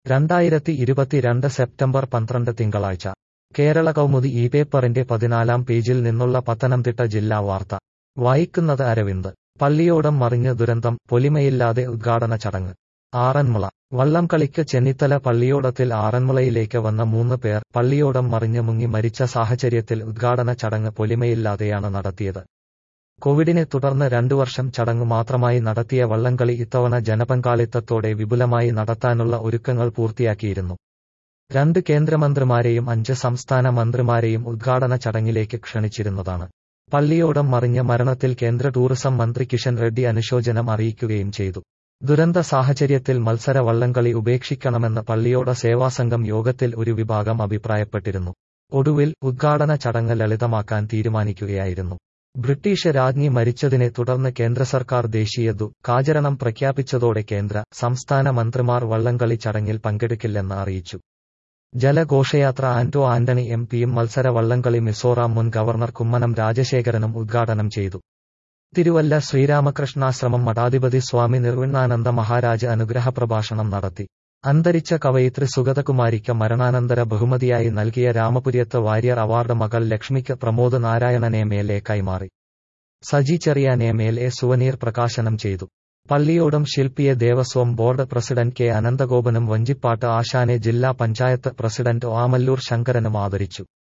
രണ്ടായിരത്തി ഇരുപത്തിരണ്ട് സെപ്റ്റംബർ പന്ത്രണ്ട് തിങ്കളാഴ്ച കേരള കൗമുദി ഈ പേപ്പറിന്റെ പതിനാലാം പേജിൽ നിന്നുള്ള പത്തനംതിട്ട ജില്ലാ വാർത്ത വായിക്കുന്നത് അരവിന്ദ് പള്ളിയോടം മറിഞ്ഞ് ദുരന്തം പൊലിമയില്ലാതെ ഉദ്ഘാടന ചടങ്ങ് ആറന്മുള വള്ളംകളിക്ക് ചെന്നിത്തല പള്ളിയോടത്തിൽ ആറന്മുളയിലേക്ക് വന്ന മൂന്ന് പേർ പള്ളിയോടം മറിഞ്ഞ് മുങ്ങി മരിച്ച സാഹചര്യത്തിൽ ഉദ്ഘാടന ചടങ്ങ് പൊലിമയില്ലാതെയാണ് നടത്തിയത് കോവിഡിനെ തുടർന്ന് രണ്ടു വർഷം ചടങ്ങു മാത്രമായി നടത്തിയ വള്ളംകളി ഇത്തവണ ജനപങ്കാളിത്തത്തോടെ വിപുലമായി നടത്താനുള്ള ഒരുക്കങ്ങൾ പൂർത്തിയാക്കിയിരുന്നു രണ്ട് കേന്ദ്രമന്ത്രിമാരെയും അഞ്ച് സംസ്ഥാന മന്ത്രിമാരെയും ഉദ്ഘാടന ചടങ്ങിലേക്ക് ക്ഷണിച്ചിരുന്നതാണ് പള്ളിയോടം മറിഞ്ഞ മരണത്തിൽ കേന്ദ്ര ടൂറിസം മന്ത്രി കിഷൻ റെഡ്ഡി അനുശോചനം അറിയിക്കുകയും ചെയ്തു ദുരന്ത സാഹചര്യത്തിൽ മത്സര വള്ളംകളി ഉപേക്ഷിക്കണമെന്ന് പള്ളിയോട സേവാസംഘം യോഗത്തിൽ ഒരു വിഭാഗം അഭിപ്രായപ്പെട്ടിരുന്നു ഒടുവിൽ ഉദ്ഘാടന ചടങ്ങ് ലളിതമാക്കാൻ തീരുമാനിക്കുകയായിരുന്നു ബ്രിട്ടീഷ് രാജ്ഞി മരിച്ചതിനെ തുടർന്ന് കേന്ദ്ര സർക്കാർ ദേശീയ ദുഃഖാചരണം പ്രഖ്യാപിച്ചതോടെ കേന്ദ്ര സംസ്ഥാന മന്ത്രിമാർ വള്ളംകളി ചടങ്ങിൽ പങ്കെടുക്കില്ലെന്ന് അറിയിച്ചു ജലഘോഷയാത്ര ആന്റോ ആന്റണി എം പിയും മത്സര വള്ളംകളി മിസോറാം മുൻ ഗവർണർ കുമ്മനം രാജശേഖരനും ഉദ്ഘാടനം ചെയ്തു തിരുവല്ല ശ്രീരാമകൃഷ്ണാശ്രമം മഠാധിപതി സ്വാമി നിർവിണ്ണാനന്ദ മഹാരാജ് അനുഗ്രഹ പ്രഭാഷണം നടത്തി അന്തരിച്ച കവയിത്രി സുഗതകുമാരിക്ക് മരണാനന്തര ബഹുമതിയായി നൽകിയ രാമപുര്യത്ത് വാര്യർ അവാർഡ് മകൾ ലക്ഷ്മിക്ക് Pramod Narayanan M L A കൈമാറി Saji Cherian M L A souvenir പ്രകാശനം ചെയ്തു പള്ളിയോടും ശില്പിയെ ദേവസ്വം ബോർഡ് പ്രസിഡന്റ് കെ അനന്തഗോപനും വഞ്ചിപ്പാട്ട് ആശാനെ ജില്ലാ പഞ്ചായത്ത് പ്രസിഡന്റ് ഓമല്ലൂർ ശങ്കരനും ആദരിച്ചു